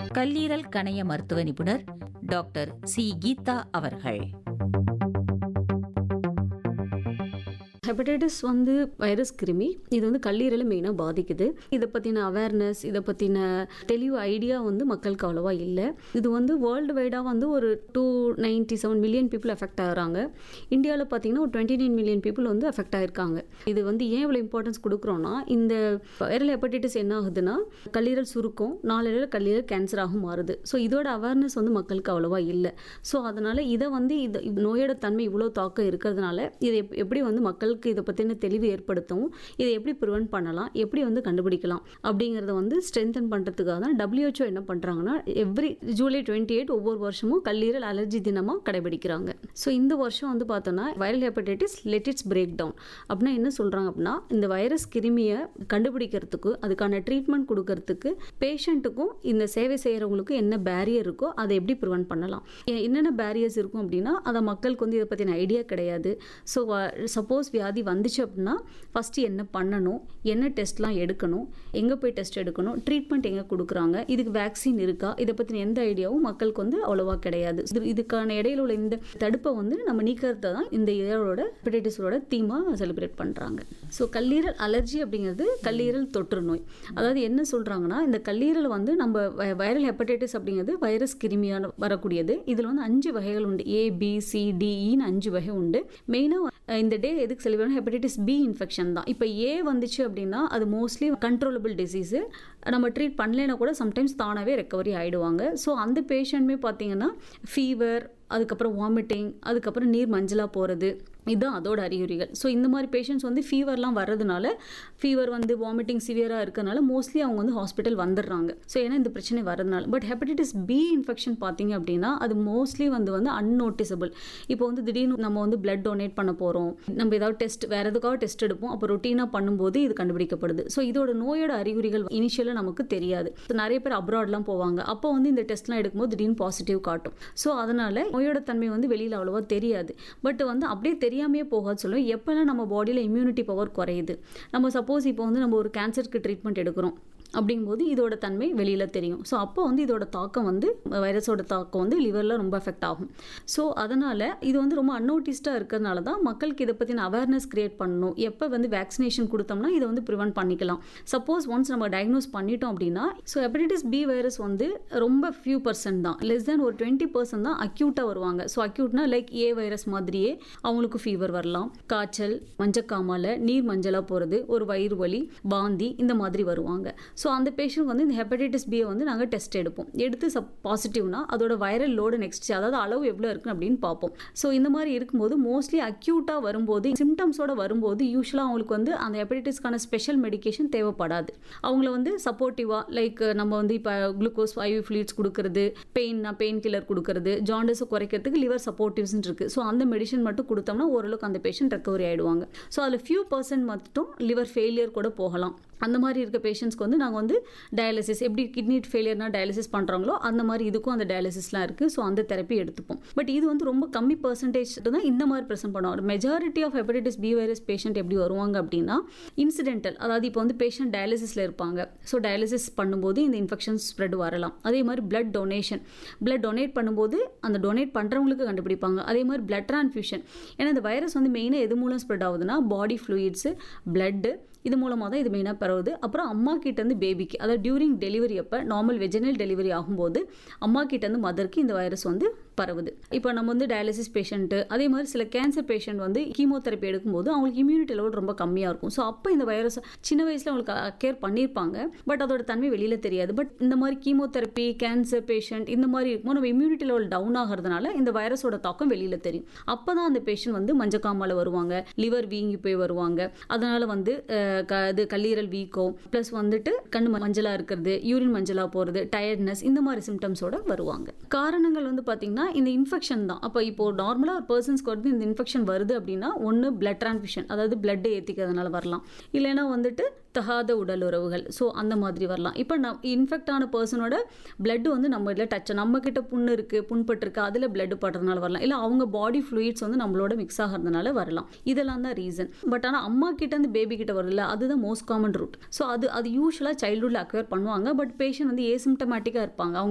கல்லீரல் கணைய மருத்துவ நிபுணர் டாக்டர் சி கீதா அவர்கள் ஹெப்படைட்டிஸ் வந்து வைரஸ் கிருமி இது வந்து கல்லீரலை மெயினாக பாதிக்குது இதை பற்றின அவேர்னஸ் இதை பற்றின தெளிவு ஐடியா வந்து மக்களுக்கு அவ்வளோவா இல்லை இது வந்து வேர்ல்டு வைடாக வந்து ஒரு two ninety seven million people effect ஆகுறாங்க இந்தியாவில் பார்த்தீங்கன்னா ஒரு டுவெண்ட்டி நைன் மில்லியன் பீப்புள் வந்து எஃபெக்ட் ஆயிருக்காங்க இது வந்து ஏன் இவ்வளோ இம்பார்ட்டன்ஸ் கொடுக்குறோன்னா இந்த வைரல் ஹெப்படைட்டிஸ் என்ன ஆகுதுன்னா கல்லீரல் சுருக்கம் நாளடைவில் கல்லீரல் கேன்சராக மாறுது ஸோ இதோட அவேர்னஸ் வந்து மக்களுக்கு அவ்வளோவா இல்லை ஸோ அதனால் இதை வந்து இது இந்த நோயோட தன்மை இவ்வளோ தாக்கம் இருக்கிறதுனால இதை எப்- எப்படி வந்து மக்களுக்கு இதை பற்றின தெளிவு ஏற்படுத்தவும் இதை எப்படி ப்ரிவென்ட் பண்ணலாம் எப்படி வந்து கண்டுபிடிக்கலாம் அப்படிங்கிறத வந்து ஸ்ட்ரென்தன் பண்ணுறதுக்காக தான் WHO என்ன பண்ணுறாங்கன்னா எவ்ரி ஜூலை டுவெண்ட்டி எயிட் ஒவ்வொரு வருஷமும் கல்லீரல் அலர்ஜி தினமாக கடைபிடிக்கிறாங்க ஸோ இந்த வருஷம் வந்து பார்த்தோன்னா viral hepatitis let it's break down அப்படின்னா என்ன சொல்கிறாங்க அப்படின்னா இந்த வைரஸ் கிருமியை கண்டுபிடிக்கிறதுக்கு அதுக்கான ட்ரீட்மெண்ட் கொடுக்கறதுக்கு பேஷண்ட்டுக்கும் இந்த சேவை செய்கிறவங்களுக்கும் என்ன பேரியர் இருக்கோ அதை எப்படி ப்ரிவென்ட் பண்ணலாம் எ- என்னென்ன பேரியர்ஸ் இருக்கும் அப்படின்னா அதை மக்களுக்கு வந்து இதை பற்றின ஐடியா கிடையாது ஸோ சப்போஸ் வியாதி வந்துச்சு அப்படின்னா ஃபஸ்ட்டு என்ன பண்ணணும் என்ன டெஸ்ட்லாம் எடுக்கணும் எங்கே போய் டெஸ்ட் எடுக்கணும் ட்ரீட்மெண்ட் எங்கே கொடுக்குறாங்க இதுக்கு வேக்சின் இருக்கா இதை பற்றின எந்த ஐடியாவும் மக்களுக்கு வந்து அவ்வளோவா கிடையாது இது- இதுக்கான இடையில உள்ள இந்த தடுப்பை வந்து நம்ம நீக்கிறத தான் இந்த இதோட ஹெப்படைட்டிஸோட தீமாக செலிப்ரேட் பண்ணுறாங்க ஸோ கல்லீரல் அலர்ஜி அப்படிங்கிறது கல்லீரல் தொற்று நோய் அதாவது என்ன சொல்கிறாங்கன்னா இந்த கல்லீரல் வந்து நம்ம வ- வைரல் ஹெப்படைட்டிஸ் அப்படிங்கிறது வைரஸ் கிருமியான வரக்கூடியது இதில் வந்து அஞ்சு வகைகள் உண்டு ஏ பி சி டிஇன்னு அஞ்சு வகை உண்டு மெயினாக இந்த டே எதுக்கு செலிப்ரேட் ஹெப்படைட்டிஸ் பி இன்ஃபெக்ஷன் தான் இப்போ ஏ வந்துச்சு அப்படின்னா அது மோஸ்ட்லி கண்ட்ரோலபிள் டிசீஸு நம்ம ட்ரீட் பண்ணலைன்னா கூட சம்டைம்ஸ் தானாகவே ரெக்கவரி ஆகிடுவாங்க ஸோ அந்த பேஷண்ட்டுமே பார்த்தீங்கன்னா ஃபீவர் அதுக்கப்புறம் வாமிட்டிங் அதுக்கப்புறம் நீர் மஞ்சளாக போகிறது இதுதான் அதோட அறிகுறிகள் ஸோ இந்த மாதிரி பேஷண்ட்ஸ் வந்து ஃபீவர்லாம் வர்றதுனால ஃபீவர் வந்து வாமிட்டிங் சிவியராக இருக்கறனால மோஸ்ட்லி அவங்க வந்து ஹாஸ்பிட்டல் வந்துடுறாங்க ஸோ ஏன்னா இந்த பிரச்சனை வரதுனால பட் ஹெப்படைட்டிஸ் பி இன்ஃபெக்ஷன் பார்த்தீங்க அப்படின்னா அது மோஸ்ட்லி வந்து வந்து அன்னோட்டிசபிள் இப்போ வந்து திடீர்னு நம்ம வந்து பிளட் டொனேட் பண்ண போகிறோம் நம்ம ஏதாவது டெஸ்ட் வேறு எதுக்காக டெஸ்ட் எடுப்போம் அப்போ ரொட்டீனாக பண்ணும்போது இது கண்டுபிடிக்கப்படுது ஸோ இதோட நோயோட அறிகுறிகள் இனிஷியலாக நமக்கு தெரியாது So, நிறைய பேர் அப்ராட்லாம் போவாங்க அப்போ வந்து இந்த டெஸ்ட்லாம் எடுக்கும்போது திடீர்னு பாசிட்டிவ் காட்டும் ஸோ அதனால நோயோட தன்மை வந்து வெளியில் அவ்வளோவா தெரியாது பட் வந்து அப்படியே தெரியாமையே போகாது சொல்லுவோம் எப்போல்லாம் நம்ம பாடியில் இம்யூனிட்டி பவர் குறையுது நம்ம சப்போஸ் இப்போ வந்து நம்ம ஒரு கேன்சருக்கு ட்ரீட்மெண்ட் எடுக்கிறோம் அப்படிங்கும்போது இதோட தன்மை வெளியில் தெரியும் ஸோ அப்போ வந்து இதோட தாக்கம் வந்து வைரஸோட தாக்கம் வந்து லிவரில் ரொம்ப எஃபெக்ட் ஆகும் ஸோ அதனால் இது வந்து ரொம்ப அன்னோட்டிஸ்டாக இருக்கிறதுனால தான் மக்களுக்கு இதை பற்றின அவேர்னஸ் கிரியேட் பண்ணணும் எப்போ வந்து வேக்சினேஷன் கொடுத்தோம்னா இதை வந்து ப்ரிவென்ட் பண்ணிக்கலாம் சப்போஸ் ஒன்ஸ் நம்ம டயக்னோஸ் பண்ணிட்டோம் அப்படின்னா ஸோ ஹெப்படைட்டிஸ் பி வைரஸ் வந்து ரொம்ப ஃபியூ பர்சன்ட் தான் லெஸ் தேன் ஒரு டுவெண்ட்டி பர்சன்ட் தான் அக்யூட்டாக வருவாங்க ஸோ அக்யூட்னா லைக் ஏ வைரஸ் மாதிரியே அவங்களுக்கு ஃபீவர் வரலாம் காய்ச்சல் மஞ்சக்காமால நீர் மஞ்சளாக போகிறது ஒரு வயிறு வலி வாந்தி இந்த மாதிரி வருவாங்க ஸோ அந்த பேஷண்ட் வந்து இந்த ஹெப்படைட்டிஸ் பியை வந்து நாங்கள் டெஸ்ட் எடுப்போம் எடுத்து சப் பாசிட்டிவ்னா அதோட வைரல் லோடு நெக்ஸ்ட் அதாவது அளவு எவ்வளோ இருக்குன்னு அப்படின்னு பார்ப்போம் ஸோ இந்த மாதிரி இருக்கும்போது மோஸ்ட்லி அக்யூட்டாக வரும்போது சிம்டம்ஸோட வரும்போது யூஸ்வலாக அவங்களுக்கு வந்து அந்த ஹெப்படைட்டிஸ்க்கான ஸ்பெஷல் மெடிகேஷன் தேவைப்படாது அவங்கள வந்து சப்போர்ட்டிவாக லைக் நம்ம வந்து இப்போ குளுக்கோஸ் ஐவி ஃப்ளூயிட்ஸ் கொடுக்கறது பெயின்னா பெயின் கில்லர் கொடுக்கறது ஜாண்டஸை குறைக்கிறதுக்கு லிவர் சப்போர்ட்டிவ்ஸ் இருக்கு ஸோ அந்த மெடிசன் மட்டும் கொடுத்தோம்னா ஓரளவுக்கு அந்த பேஷண்ட் ரெக்கவரி ஆயிடுவாங்க ஸோ அதில் ஃபியூ பர்சன்ட் மட்டும் லிவர் ஃபெயிலியர் கூட போகலாம் அந்த மாதிரி இருக்க பேஷண்ட்ஸ்க்கு வந்து நாங்கள் வந்து டயாலிசிஸ் எப்படி கிட்னி ஃபெயிலியர்னா டயாலிசிஸ் பண்ணுறாங்களோ அந்த மாதிரி இதுக்கும் அந்த டயாலிசிஸ்லாம் இருக்குது ஸோ அந்த தெரப்பி எடுத்துப்போம் பட் இது வந்து ரொம்ப கம்மி பர்சன்டேஜ் தான் இந்த மாதிரி ப்ரெசென்ட் பண்ணுவாங்க majority of hepatitis B virus patient எப்படி வருவாங்க அப்படின்னா இன்சிடென்டல் அதாவது இப்போ வந்து பேஷண்ட் டயாலிசிஸில் இருப்பாங்க ஸோ டயாலிசிஸ் பண்ணும்போது இந்த இன்ஃபெக்ஷன் ஸ்ப்ரெட் வரலாம் அதே மாதிரி பிளட் டொனேஷன் பிளட் டொனேட் பண்ணும்போது அந்த டொனேட் பண்ணுறவங்களுக்கு கண்டுபிடிப்பாங்க அதே மாதிரி பிளட் ட்ரான்ஃபியூஷன் ஏன்னா இந்த வைரஸ் வந்து மெயினாக எது மூலம் ஸ்ப்ரெட் ஆகுதுன்னா பாடி ஃப்ளூயிட்ஸு பிளட்டு இது மூலமாக தான் இது மெயினாக பரவுது அப்புறம் அம்மா கிட்டேருந்து பேபிக்கு அதாவது டியூரிங் டெலிவரி அப்போ நார்மல் வெஜினல் டெலிவரி ஆகும்போது அம்மா கிட்டேருந்து மதருக்கு இந்த வைரஸ் வந்து பரவுது இப்போ நம்ம வந்து டயாலிசிஸ் பேஷண்ட்டு அதே மாதிரி சில கேன்சர் பேஷண்ட் வந்து கீமோதெரப்பி எடுக்கும்போது அவங்களுக்கு இம்யூனிட்டி லெவல் ரொம்ப கம்மியாக இருக்கும் ஸோ அப்போ இந்த வைரஸ் சின்ன வயசில் அவங்களுக்கு கேர் பண்ணியிருப்பாங்க பட் அதோட தன்மை வெளியில் தெரியாது பட் இந்த மாதிரி கீமோதெரப்பி கேன்சர் பேஷண்ட் இந்த மாதிரி இருக்கும்போது நம்ம இம்யூனிட்டி லெவல் டவுன் ஆகிறதுனால இந்த வைரஸோட தாக்கம் வெளியில் தெரியும் அப்போ தான் அந்த பேஷண்ட் வந்து மஞ்சக்காமால வருவாங்க லிவர் வீங்கி போய் வருவாங்க அதனால வந்து அஹ், க- இது கல்லீரல் வீக்கம் ப்ளஸ் வந்துட்டு கண்ணு மஞ்சளாக இருக்கிறது யூரின் மஞ்சளாக போகிறது டயர்ட்னஸ் இந்த மாதிரி சிம்டம்ஸோட வருவாங்க காரணங்கள் வந்து பார்த்தீங்கன்னா இந்த இன்ஃபெக்ஷன் தான் அப்போ இப்போ நார்மலாக ஒரு பர்சன்ஸ்க்கு வந்து இந்த இன்ஃபெக்ஷன் வருது அப்படின்னா ஒன்று பிளட் ட்ரான்ஸ்ஃபியூஷன் அதாவது பிளட்டை ஏற்றிக்கிறதுனால வரலாம் இல்லைன்னா வந்துட்டு தகாத உடல் உறவுகள் ஸோ அந்த மாதிரி வரலாம் இப்போ நம் இன்ஃபெக்ட் ஆன பர்சனோட blood வந்து நம்ம இதில் டச் நம்ம கிட்ட புண்ணு இருக்கு புண்பட்டு இருக்கு அதில் blood படுறதுனால வரலாம் இல்லை அவங்க பாடி ஃப்ளூயிட்ஸ் வந்து நம்மளோட மிக்ஸ் ஆகிறதுனால வரலாம் இதெல்லாம் தான் ரீசன் பட் ஆனால் அம்மா கிட்ட இருந்து பேபி கிட்ட வரல அதுதான் மோஸ்ட் காமன் ரூட் ஸோ அது அது யூஸ்வலாக சைல்ட்ஹுட்ல அக்வேர் பண்ணுவாங்க பட் பேஷண்ட் வந்து ஏசிம்டமேட்டிக்காக இருப்பாங்க அவங்க